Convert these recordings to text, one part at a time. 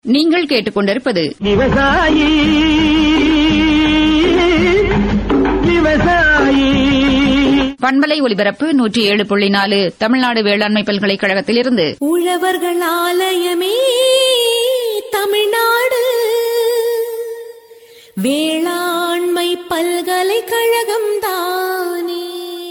நீங்கள் கேட்டுக்கொண்டிருப்பது விவசாயி விவசாயி பண்பலை ஒலிபரப்பு நூற்றி ஏழு புள்ளி நாலு தமிழ்நாடு வேளாண்மை பல்கலைக்கழகத்திலிருந்து உழவர்கள் ஆலயமே தமிழ்நாடு வேளாண்மை பல்கலைக்கழகம் தானே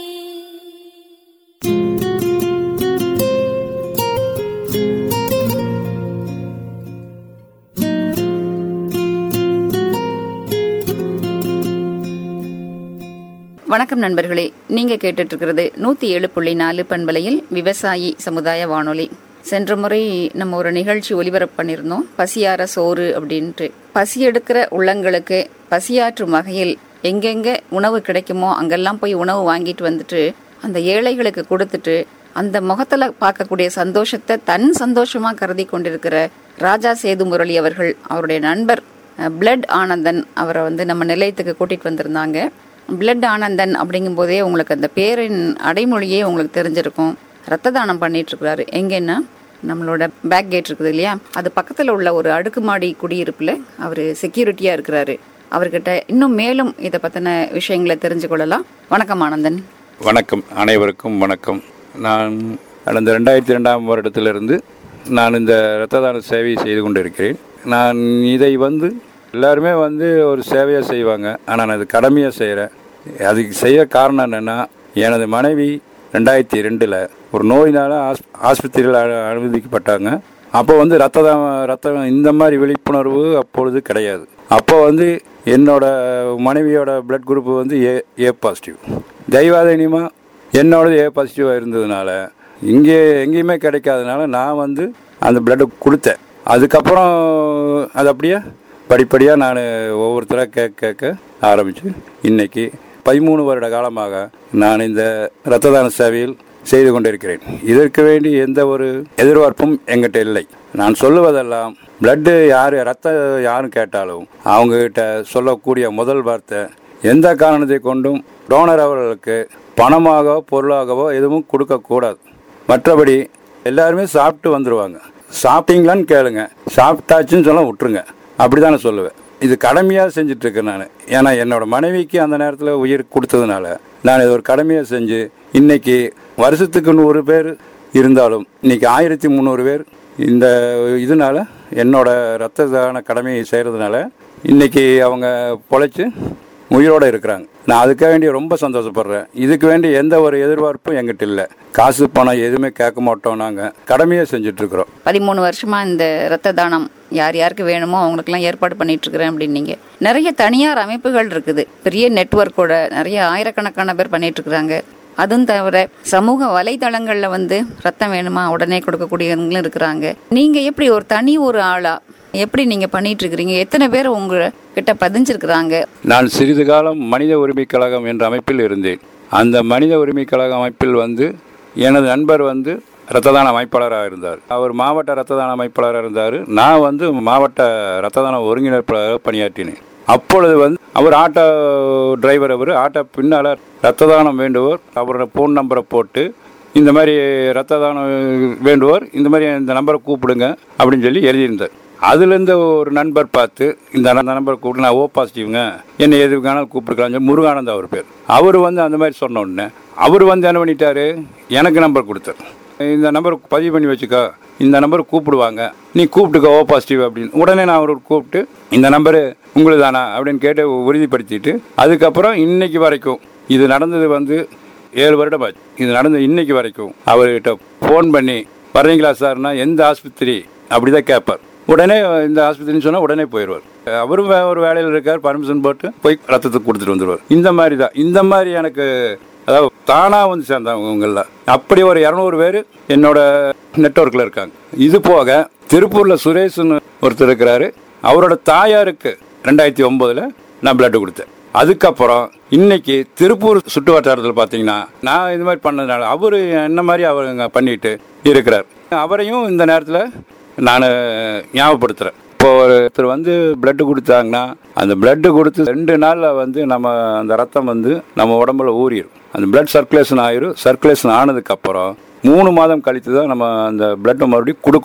வணக்கம் நண்பர்களே நீங்க கேட்டுட்டு இருக்கிறது நூத்தி ஏழு புள்ளி நாலு பண்பலையில் விவசாயி சமுதாய வானொலி சென்ற முறை நம்ம ஒரு நிகழ்ச்சி ஒலிபரப்பு பண்ணியிருந்தோம் பசியார சோறு அப்படின்ட்டு பசி எடுக்கிற உள்ளங்களுக்கு பசியாற்றும் வகையில் எங்கெங்க உணவு கிடைக்குமோ அங்கெல்லாம் போய் உணவு வாங்கிட்டு வந்துட்டு அந்த ஏழைகளுக்கு கொடுத்துட்டு அந்த முகத்துல பார்க்கக்கூடிய சந்தோஷத்தை தன் சந்தோஷமா கருதி கொண்டிருக்கிற ராஜா சேது முரளி அவர்கள் அவருடைய நண்பர் பிளட் ஆனந்தன் அவரை வந்து நம்ம நிலையத்துக்கு கூட்டிட்டு வந்திருந்தாங்க பிளட் ஆனந்தன் அப்படிங்கும்போதே உங்களுக்கு அந்த பேரின் அடைமொழியே உங்களுக்கு தெரிஞ்சிருக்கும் ரத்த தானம் பண்ணிட்டு இருக்கிறாரு எங்கன்னா நம்மளோட பேக் கேட் இருக்குது இல்லையா அது பக்கத்தில் உள்ள ஒரு அடுக்குமாடி குடியிருப்புல அவர் செக்யூரிட்டியா இருக்கிறாரு அவர்கிட்ட இன்னும் மேலும் இதை பத்தின விஷயங்களை தெரிஞ்சு கொள்ளலாம் வணக்கம் ஆனந்தன் வணக்கம் அனைவருக்கும் வணக்கம் நான் கடந்த ரெண்டாயிரத்தி ரெண்டாம் வருடத்திலிருந்து நான் இந்த இரத்த தான சேவை செய்து கொண்டிருக்கிறேன் நான் இதை வந்து எல்லாருமே வந்து ஒரு சேவையாக செய்வாங்க ஆனால் நான் இது கடமையாக செய்கிறேன் அதுக்கு செய்ய காரணம் என்னென்னா எனது மனைவி ரெண்டாயிரத்தி ரெண்டில் ஒரு நோயினால் ஆஸ் ஆஸ்பத்திரியில் அனு- அனுமதிக்கப்பட்டாங்க அப்போ வந்து ரத்த தானம் ரத்தம் இந்த மாதிரி விழிப்புணர்வு அப்பொழுது கிடையாது அப்போ வந்து என்னோட மனைவியோட பிளட் குரூப் வந்து ஏ ஏ பாசிட்டிவ் தெய்வாதீனமாக என்னோடது ஏ பாசிட்டிவாக இருந்ததுனால இங்கே எங்கேயுமே கிடைக்காதனால நான் வந்து அந்த பிளட்டை கொடுத்தேன் அதுக்கப்புறம் அது அப்படியே படிப்படியாக நான் ஒவ்வொருத்தராக கேட்க கேட்க ஆரம்பித்து இன்னைக்கு பதிமூணு வருட காலமாக நான் இந்த இரத்த தான சேவையில் செய்து கொண்டிருக்கிறேன் இதற்கு வேண்டி எந்த ஒரு எதிர்பார்ப்பும் எங்கிட்ட இல்லை நான் சொல்லுவதெல்லாம் பிளட்டு யார் ரத்தம் யாரும் கேட்டாலும் அவங்ககிட்ட சொல்லக்கூடிய முதல் வார்த்தை எந்த காரணத்தை கொண்டும் டோனர் அவர்களுக்கு பணமாகவோ பொருளாகவோ எதுவும் கொடுக்கக்கூடாது மற்றபடி எல்லாருமே சாப்பிட்டு வந்துடுவாங்க சாப்பிட்டீங்களான்னு கேளுங்க சாப்பிட்டாச்சுன்னு சொல்ல விட்டுருங்க அப்படி நான் சொல்லுவேன் இது கடமையாக செஞ்சுட்டு இருக்கேன் நான் ஏன்னா என்னோட மனைவிக்கு அந்த நேரத்தில் உயிர் கொடுத்ததுனால நான் இது ஒரு கடமையாக செஞ்சு இன்னைக்கு வருஷத்துக்கு நூறு பேர் இருந்தாலும் இன்னைக்கு ஆயிரத்தி முந்நூறு பேர் இந்த இதனால என்னோட ரத்த தான கடமையை செய்கிறதுனால இன்னைக்கு அவங்க பொழைச்சு உயிரோட இருக்கிறாங்க நான் அதுக்காக வேண்டி ரொம்ப சந்தோஷப்படுறேன் இதுக்கு வேண்டி எந்த ஒரு எதிர்பார்ப்பும் எங்கிட்ட இல்லை காசு பணம் எதுவுமே கேட்க மாட்டோம் நாங்கள் கடமையாக செஞ்சுட்டு இருக்கிறோம் பதிமூணு வருஷமா இந்த ரத்த தானம் யார் யாருக்கு வேணுமோ அவங்களுக்கெல்லாம் ஏற்பாடு பண்ணிட்டு இருக்கிறேன் அப்படின்னீங்க நிறைய தனியார் அமைப்புகள் இருக்குது பெரிய நெட்வொர்க்கோட நிறைய ஆயிரக்கணக்கான பேர் பண்ணிட்டு இருக்கிறாங்க அதுவும் தவிர சமூக வலைதளங்கள்ல வந்து ரத்தம் வேணுமா உடனே கொடுக்கக்கூடியவங்களும் இருக்கிறாங்க நீங்க எப்படி ஒரு தனி ஒரு ஆளா எப்படி நீங்க பண்ணிட்டு இருக்கிறீங்க எத்தனை பேர் உங்க கிட்ட பதிஞ்சிருக்கிறாங்க நான் சிறிது காலம் மனித உரிமை கழகம் என்ற அமைப்பில் இருந்தேன் அந்த மனித உரிமை கழக அமைப்பில் வந்து எனது நண்பர் வந்து இரத்த தான அமைப்பாளராக இருந்தார் அவர் மாவட்ட இரத்த தான அமைப்பாளராக இருந்தார் நான் வந்து மாவட்ட இரத்த தான ஒருங்கிணைப்பாளராக பணியாற்றினேன் அப்பொழுது வந்து அவர் ஆட்டோ டிரைவர் அவர் ஆட்டோ பின்னால் ரத்த தானம் வேண்டுவோர் அவரோட ஃபோன் நம்பரை போட்டு இந்த மாதிரி ரத்த தானம் வேண்டுவோர் இந்த மாதிரி இந்த நம்பரை கூப்பிடுங்க அப்படின்னு சொல்லி எழுதியிருந்தார் அதுலேருந்து ஒரு நண்பர் பார்த்து இந்த ந- நம்பர் கூப்பிட்டு நான் ஓ பாசிட்டிவ்ங்க என்னை எது வேணாலும் கூப்பிட்டுக்கலாம்னு சொல்லி முருகானந்த் அவர் பேர் அவர் வந்து அந்த மாதிரி சொன்ன உடனே அவர் வந்து என்ன பண்ணிட்டாரு எனக்கு நம்பர் கொடுத்தார் இந்த நம்பர் பதிவு பண்ணி வச்சுக்கோ இந்த நம்பர் கூப்பிடுவாங்க நீ கூப்பிட்டுக்கோ ஓ பாசிட்டிவ் அப்படின்னு உடனே நான் அவரை கூப்பிட்டு இந்த நம்பரு உங்களுக்கு தானா அப்படின்னு கேட்டு உறுதிப்படுத்திட்டு அதுக்கப்புறம் இன்னைக்கு வரைக்கும் இது நடந்தது வந்து ஏழு வருடம் ஆச்சு இது நடந்த இன்னைக்கு வரைக்கும் அவர்கிட்ட ஃபோன் பண்ணி வர்றீங்களா சார்னா எந்த ஆஸ்பத்திரி அப்படிதான் கேட்பார் உடனே இந்த ஆஸ்பத்திரின்னு சொன்னா உடனே போயிடுவார் அவரும் வே- ஒரு வேலையில் இருக்கார் பர்மிஷன் போட்டு போய் ரத்தத்தை கொடுத்துட்டு வந்துடுவார் இந்த மாதிரி தான் இந்த மாதிரி எனக்கு அதாவது தானா வந்து சேர்ந்தாங்க இவங்கள அப்படி ஒரு இரநூறு பேர் என்னோட நெட்வொர்க்கில் இருக்காங்க இது போக திருப்பூர்ல சுரேஷ்னு ஒருத்தர் இருக்கிறாரு அவரோட தாயாருக்கு ரெண்டாயிரத்தி ஒன்பதுல நான் பிளட் கொடுத்தேன் அதுக்கப்புறம் இன்னைக்கு திருப்பூர் சுற்று வட்டாரத்தில் பார்த்தீங்கன்னா நான் இது மாதிரி பண்ணதுனால அவர் என்ன மாதிரி அவங்க பண்ணிட்டு இருக்கிறார் அவரையும் இந்த நேரத்தில் நான் ஞாபகப்படுத்துகிறேன் இப்போ ஒருத்தர் வந்து பிளட்டு கொடுத்தாங்கன்னா அந்த பிளட்டு கொடுத்து ரெண்டு நாளில் வந்து நம்ம அந்த ரத்தம் வந்து நம்ம உடம்புல ஊறிடும் அந்த பிளட் சர்க்குலேஷன் ஆயிரும் சர்க்குலேஷன் ஆனதுக்கப்புறம் மூணு மாதம் கழித்து தான் நம்ம அந்த பிளட்டை மறுபடியும் கொடுக்கணும்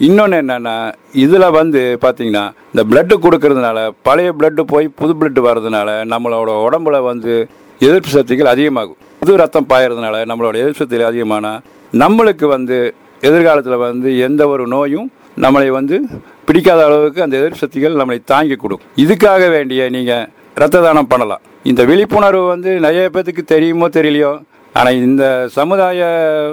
இன்னொன்று என்னன்னா இதில் வந்து பார்த்தீங்கன்னா இந்த பிளட்டு கொடுக்கறதுனால பழைய பிளட்டு போய் புது பிளட்டு வர்றதுனால நம்மளோட உடம்புல வந்து எதிர்ப்பு சக்திகள் அதிகமாகும் புது ரத்தம் பாயறதுனால நம்மளோட எதிர்ப்பு சக்திகள் அதிகமானா நம்மளுக்கு வந்து எதிர்காலத்தில் வந்து எந்த ஒரு நோயும் நம்மளை வந்து பிடிக்காத அளவுக்கு அந்த எதிர்ப்பு சக்திகள் நம்மளை தாங்கி கொடுக்கும் இதுக்காக வேண்டிய நீங்கள் ரத்த தானம் பண்ணலாம் இந்த விழிப்புணர்வு வந்து நிறைய பேத்துக்கு தெரியுமோ தெரியலையோ ஆனால் இந்த சமுதாய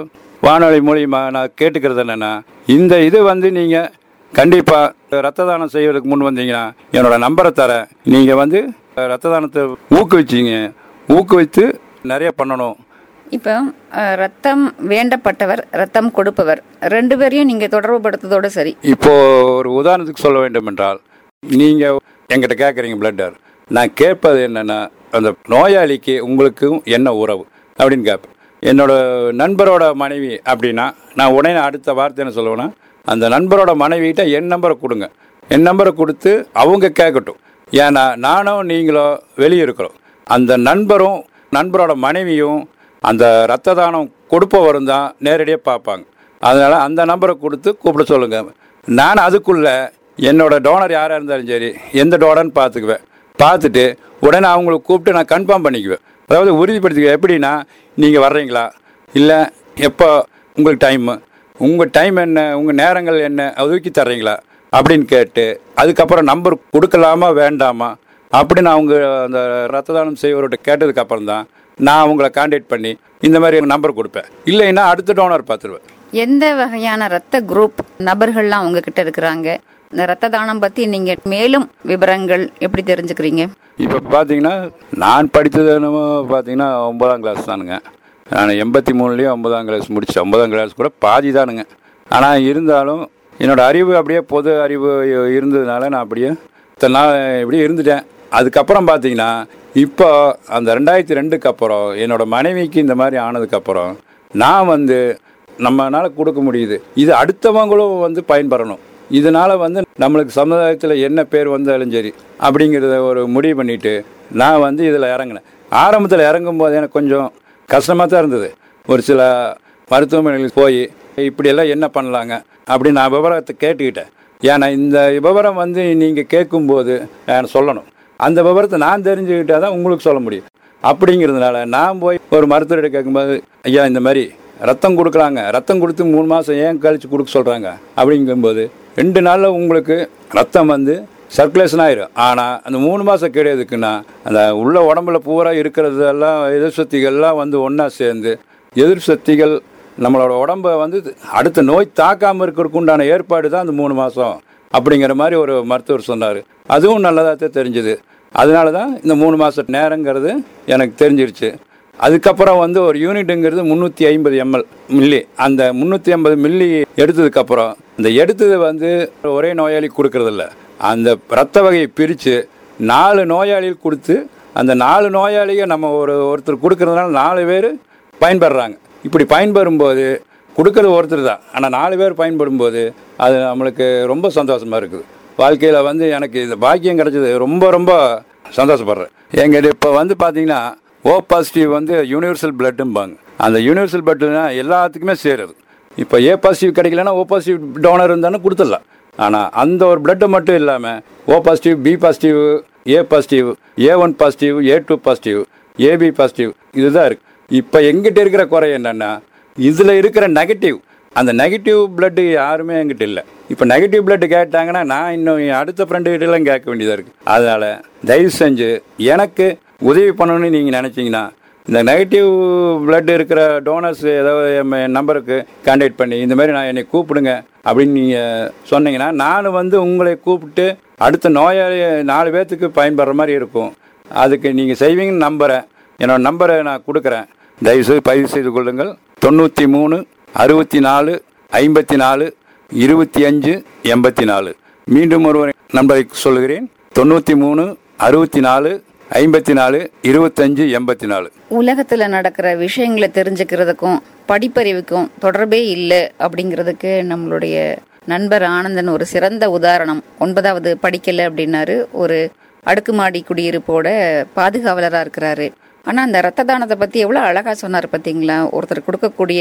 வானொலி மூலியமா நான் கேட்டுக்கிறது என்னன்னா இந்த இது வந்து நீங்கள் கண்டிப்பாக ரத்த தானம் செய்வதற்கு முன் வந்தீங்கன்னா என்னோட நம்பரை தரேன் நீங்கள் வந்து ரத்த தானத்தை ஊக்குவிச்சிங்க ஊக்குவித்து நிறைய பண்ணணும் இப்போ அஹ், ரத்தம் வேண்டப்பட்டவர் ரத்தம் கொடுப்பவர் ரெண்டு பேரையும் நீங்க தொடர்பு படுத்ததோட சரி இப்போ ஒரு உதாரணத்துக்கு சொல்ல வேண்டும் என்றால் நீங்க என்கிட்ட கேட்குறீங்க பிளட்டர் நான் கேட்பது என்னன்னா அந்த நோயாளிக்கு உங்களுக்கும் என்ன உறவு அப்படின்னு கேட்பேன் என்னோட நண்பரோட மனைவி அப்படின்னா நான் உடனே அடுத்த வார்த்தை என்ன சொல்லுவேன்னா அந்த நண்பரோட மனைவிகிட்ட என் நம்பரை கொடுங்க என் நம்பரை கொடுத்து அவங்க கேட்கட்டும் ஏன்னா நானும் நீங்களும் வெளியே இருக்கிறோம் அந்த நண்பரும் நண்பரோட மனைவியும் அந்த ரத்த தானம் கொடுப்பவரும் தான் நேரடியாக பார்ப்பாங்க அதனால அந்த நம்பரை கொடுத்து கூப்பிட சொல்லுங்க நான் அதுக்குள்ள என்னோட டோனர் யாராக இருந்தாலும் சரி எந்த டோனர்னு பார்த்துக்குவேன் பார்த்துட்டு உடனே அவங்களுக்கு கூப்பிட்டு நான் கன்ஃபார்ம் பண்ணிக்குவேன் அதாவது உறுதிப்படுத்திக்குவேன் எப்படின்னா நீங்கள் வர்றீங்களா இல்லை எப்போ உங்களுக்கு டைமு உங்கள் டைம் என்ன உங்கள் நேரங்கள் என்ன ஒதுக்கி தர்றீங்களா அப்படின்னு கேட்டு அதுக்கப்புறம் நம்பர் கொடுக்கலாமா வேண்டாமா அப்படின்னு அவங்க அந்த ரத்த தானம் செய்வர்கிட்ட கேட்டதுக்கு அப்புறம் தான் நான் அவங்கள காண்டாக்ட் பண்ணி இந்த மாதிரி நம்பர் கொடுப்பேன் இல்லைன்னா அடுத்த டோனர் பார்த்துருவேன் எந்த வகையான ரத்த குரூப் நபர்கள்லாம் உங்ககிட்ட இருக்கிறாங்க இந்த ரத்த தானம் பத்தி நீங்க மேலும் விவரங்கள் எப்படி தெரிஞ்சுக்கிறீங்க இப்போ பார்த்தீங்கன்னா நான் படித்தது என்னமோ பார்த்தீங்கன்னா ஒன்பதாம் கிளாஸ் தானுங்க நான் எண்பத்தி மூணுலேயும் ஒன்பதாம் கிளாஸ் முடித்தேன் ஒன்பதாம் கிளாஸ் கூட பாதி தானுங்க ஆனால் இருந்தாலும் என்னோட அறிவு அப்படியே பொது அறிவு இருந்ததுனால நான் அப்படியே இத்தனை நாள் இப்படியே இருந்துட்டேன் அதுக்கப்புறம் பார்த்தீங்கன்னா இப்போ அந்த ரெண்டாயிரத்தி ரெண்டுக்கு அப்புறம் என்னோட மனைவிக்கு இந்த மாதிரி ஆனதுக்கப்புறம் நான் வந்து நம்மனால கொடுக்க முடியுது இது அடுத்தவங்களும் வந்து பயன்பெறணும் இதனால வந்து நம்மளுக்கு சமுதாயத்தில் என்ன பேர் வந்தாலும் சரி அப்படிங்கிறத ஒரு முடிவு பண்ணிட்டு நான் வந்து இதில் இறங்கினேன் ஆரம்பத்தில் இறங்கும் போது எனக்கு கொஞ்சம் கஷ்டமாக தான் இருந்தது ஒரு சில மருத்துவமனைகளுக்கு போய் இப்படியெல்லாம் என்ன பண்ணலாங்க அப்படின்னு நான் விவரத்தை கேட்டுக்கிட்டேன் ஏன்னா இந்த விவரம் வந்து நீங்கள் கேட்கும்போது நான் சொல்லணும் அந்த விவரத்தை நான் தெரிஞ்சுக்கிட்டா தான் உங்களுக்கு சொல்ல முடியும் அப்படிங்கிறதுனால நான் போய் ஒரு மருத்துவர்கிட்ட கேட்கும்போது ஐயா இந்த மாதிரி ரத்தம் கொடுக்குறாங்க ரத்தம் கொடுத்து மூணு மாதம் ஏன் கழிச்சு கொடுக்க சொல்கிறாங்க அப்படிங்கும்போது ரெண்டு நாளில் உங்களுக்கு ரத்தம் வந்து சர்க்குலேஷன் ஆயிரும் ஆனால் அந்த மூணு மாதம் கிடையாதுக்குன்னா அந்த உள்ள உடம்புல பூரா இருக்கிறதெல்லாம் எதிர் சக்திகள்லாம் வந்து ஒன்றா சேர்ந்து எதிர் சக்திகள் நம்மளோட உடம்ப வந்து அடுத்த நோய் தாக்காமல் இருக்கிறதுக்கு உண்டான ஏற்பாடு தான் அந்த மூணு மாதம் அப்படிங்கிற மாதிரி ஒரு மருத்துவர் சொன்னார் அதுவும் நல்லதாக தான் தெரிஞ்சுது அதனால தான் இந்த மூணு மாதம் நேரங்கிறது எனக்கு தெரிஞ்சிருச்சு அதுக்கப்புறம் வந்து ஒரு யூனிட்டுங்கிறது முந்நூற்றி ஐம்பது எம்எல் மில்லி அந்த முந்நூற்றி ஐம்பது மில்லி எடுத்ததுக்கப்புறம் இந்த எடுத்தது வந்து ஒரே நோயாளி கொடுக்கறதில்ல அந்த ரத்த வகையை பிரித்து நாலு நோயாளிகள் கொடுத்து அந்த நாலு நோயாளியை நம்ம ஒரு ஒருத்தர் கொடுக்கறதுனால நாலு பேர் பயன்படுறாங்க இப்படி பயன்பெறும்போது கொடுக்கறது ஒருத்தர் தான் ஆனால் நாலு பேர் பயன்படும்போது அது நம்மளுக்கு ரொம்ப சந்தோஷமாக இருக்குது வாழ்க்கையில் வந்து எனக்கு இந்த பாக்கியம் கிடைச்சது ரொம்ப ரொம்ப சந்தோஷப்படுறேன் எங்கிட்ட இப்போ வந்து பார்த்தீங்கன்னா ஓ பாசிட்டிவ் வந்து யூனிவர்சல் பிளட்டும்பாங்க அந்த யூனிவர்சல் பிளட்டுனா எல்லாத்துக்குமே சேருது இப்போ ஏ பாசிட்டிவ் கிடைக்கலன்னா ஓ பாசிட்டிவ் டோனர் இருந்தாலும் கொடுத்துடலாம் ஆனால் அந்த ஒரு பிளட்டு மட்டும் இல்லாமல் O positive B positive A positive A one positive A two positive AB positive இதுதான் இருக்கு இப்போ எங்கிட்ட இருக்கிற குறை என்னன்னா இதில் இருக்கிற நெகட்டிவ் அந்த நெகட்டிவ் பிளட்டு யாருமே என்கிட்ட இல்லை இப்போ நெகட்டிவ் பிளட் கேட்டாங்கன்னா நான் இன்னும் என் அடுத்த ஃப்ரெண்டு கிட்டலாம் கேட்க வேண்டியதாக இருக்குது அதனால் தயவு செஞ்சு எனக்கு உதவி பண்ணணும்னு நீங்கள் நினச்சிங்கன்னா இந்த நெகட்டிவ் பிளட் இருக்கிற டோனர்ஸ் ஏதாவது என் நம்பருக்கு கான்டாக்ட் பண்ணி இந்த மாதிரி நான் என்னை கூப்பிடுங்க அப்படின்னு நீங்கள் சொன்னீங்கன்னா நான் வந்து உங்களை கூப்பிட்டு அடுத்த நோயாளி நாலு பேர்த்துக்கு பயன்படுற மாதிரி இருக்கும் அதுக்கு நீங்கள் செய்வீங்கன்னு நம்புகிறேன் என்னோட நம்பரை நான் கொடுக்குறேன் தயவுசெய்து பதிவு செய்து கொள்ளுங்கள் தொண்ணூற்றி மூணு அறுபத்தி நாலு ஐம்பத்தி நாலு இருபத்தி அஞ்சு எண்பத்தி நாலு மீண்டும் ஒருவர் நம்பரை சொல்லுகிறேன் தொண்ணூற்றி மூணு அறுபத்தி நாலு ஐம்பத்தி நாலு இருபத்தஞ்சு எண்பத்தி நாலு உலகத்துல நடக்கிற விஷயங்களை தெரிஞ்சுக்கிறதுக்கும் படிப்பறிவுக்கும் தொடர்பே இல்லை அப்படிங்கிறதுக்கு நம்மளுடைய நண்பர் ஆனந்தன் ஒரு சிறந்த உதாரணம் ஒன்பதாவது படிக்கல அப்படின்னாரு ஒரு அடுக்குமாடி குடியிருப்போட பாதுகாவலரா இருக்கிறாரு ஆனா அந்த ரத்த தானத்தை பத்தி எவ்வளவு அழகா சொன்னார் பாத்தீங்களா ஒருத்தர் கொடுக்கக்கூடிய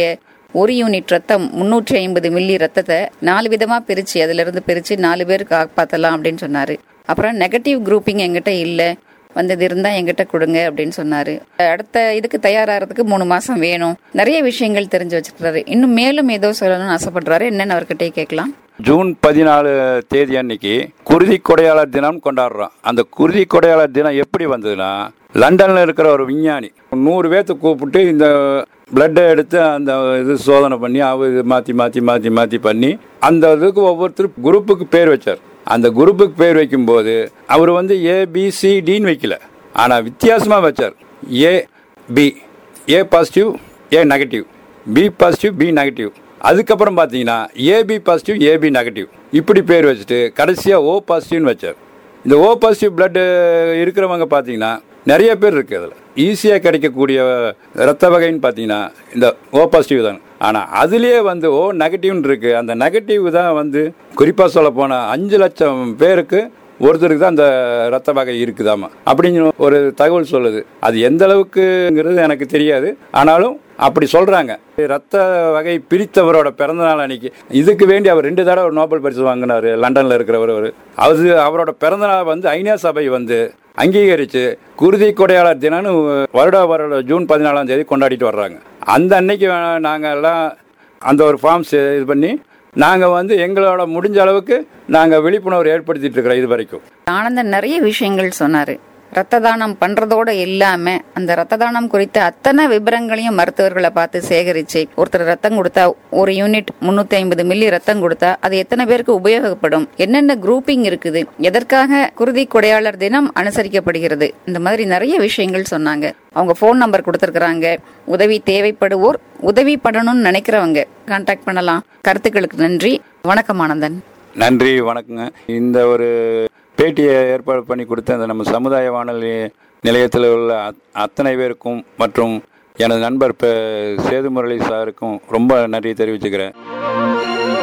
ஒரு யூனிட் ரத்தம் முன்னூற்றி ஐம்பது மில்லி ரத்தத்தை நாலு விதமா பிரிச்சு அதுல இருந்து பிரிச்சு நாலு பேர் காப்பாத்தலாம் அப்படின்னு சொன்னாரு அப்புறம் நெகட்டிவ் குரூப்பிங் எங்கிட்ட இல்ல வந்தது இருந்தா எங்கிட்ட கொடுங்க அப்படின்னு சொன்னாரு அடுத்த இதுக்கு தயாராகிறதுக்கு மூணு மாசம் வேணும் நிறைய விஷயங்கள் தெரிஞ்சு வச்சிருக்காரு இன்னும் மேலும் ஏதோ சொல்லணும்னு ஆசைப்படுறாரு என்னன்னு அவர்கிட்டயே கேட்கலாம் ஜூன் பதினாலு தேதி அன்னைக்கு குருதி கொடையாளர் தினம் கொண்டாடுறோம் அந்த குருதி கொடையாளர் தினம் எப்படி வந்ததுன்னா லண்டன்ல இருக்கிற ஒரு விஞ்ஞானி நூறு பேர்த்த கூப்பிட்டு இந்த பிளட்டை எடுத்து அந்த இது சோதனை பண்ணி அவ இது மாற்றி மாற்றி மாற்றி மாற்றி பண்ணி அந்த இதுக்கு ஒவ்வொருத்தரும் குரூப்புக்கு பேர் வச்சார் அந்த குரூப்புக்கு பேர் வைக்கும்போது அவர் வந்து ஏபிசிடின்னு வைக்கல ஆனால் வித்தியாசமாக வச்சார் A B A positive A negative B positive B negative அதுக்கப்புறம் பார்த்தீங்கன்னா ஏபி பாசிட்டிவ் ஏபி நெகட்டிவ் இப்படி பேர் வச்சுட்டு கடைசியாக ஓ பாசிட்டிவ்னு வச்சார் இந்த ஓ பாசிட்டிவ் பிளட் இருக்கிறவங்க பார்த்தீங்கன்னா நிறைய பேர் இருக்கு அதில் ஈஸியாக கிடைக்கக்கூடிய ரத்த வகைன்னு பார்த்தீங்கன்னா இந்த ஓ பாசிட்டிவ் தான் ஆனால் அதுலேயே வந்து ஓ நெகட்டிவ்னு இருக்கு அந்த நெகட்டிவ் தான் வந்து குறிப்பாக சொல்ல போனால் அஞ்சு லட்சம் பேருக்கு ஒருத்தருக்கு தான் அந்த ரத்த வகை இருக்குதாமா அப்படிங்கிற ஒரு தகவல் சொல்லுது அது எந்த அளவுக்குங்கிறது எனக்கு தெரியாது ஆனாலும் அப்படி சொல்றாங்க ரத்த வகை பிரித்தவரோட பிறந்த நாள் அன்னைக்கு இதுக்கு வேண்டி அவர் ரெண்டு தடவை நோபல் பரிசு வாங்கினாரு லண்டன்ல இருக்கிறவர் அவர் அது அவரோட பிறந்த நாள் வந்து ஐநா சபை வந்து அங்கீகரிச்சு குருதி கொடையாளர் தினம்னு வருட வருட ஜூன் பதினாலாம் தேதி கொண்டாடிட்டு வர்றாங்க அந்த அன்னைக்கு நாங்கள் எல்லாம் அந்த ஒரு ஃபார்ம்ஸ் இது பண்ணி நாங்கள் வந்து எங்களோட முடிஞ்ச அளவுக்கு நாங்கள் விழிப்புணர்வு ஏற்படுத்திட்டு இருக்கிறோம் இது வரைக்கும் ஆனந்தன் நிறைய விஷயங்கள் சொன்னாரு ரத்த தானம் பண்றதோட இல்லாம அந்த ரத்த தானம் குறித்த அத்தனை விவரங்களையும் மருத்துவர்களை பார்த்து சேகரிச்சு ஒருத்தர் ரத்தம் கொடுத்தா ஒரு யூனிட் முன்னூத்தி ஐம்பது மில்லி ரத்தம் கொடுத்தா அது எத்தனை பேருக்கு உபயோகப்படும் என்னென்ன குரூப்பிங் இருக்குது எதற்காக குருதி கொடையாளர் தினம் அனுசரிக்கப்படுகிறது இந்த மாதிரி நிறைய விஷயங்கள் சொன்னாங்க அவங்க ஃபோன் நம்பர் கொடுத்துருக்காங்க உதவி தேவைப்படுவோர் உதவி பண்ணணும்னு நினைக்கிறவங்க கான்டாக்ட் பண்ணலாம் கருத்துக்களுக்கு நன்றி வணக்கம் ஆனந்தன் நன்றி வணக்கங்க இந்த ஒரு பேட்டியை ஏற்பாடு பண்ணி கொடுத்த அந்த நம்ம சமுதாய வானொலி நிலையத்தில் உள்ள அத்- அத்தனை பேருக்கும் மற்றும் எனது நண்பர் ப- சேது முரளி சாருக்கும் ரொம்ப நன்றி தெரிவிச்சுக்கிறேன்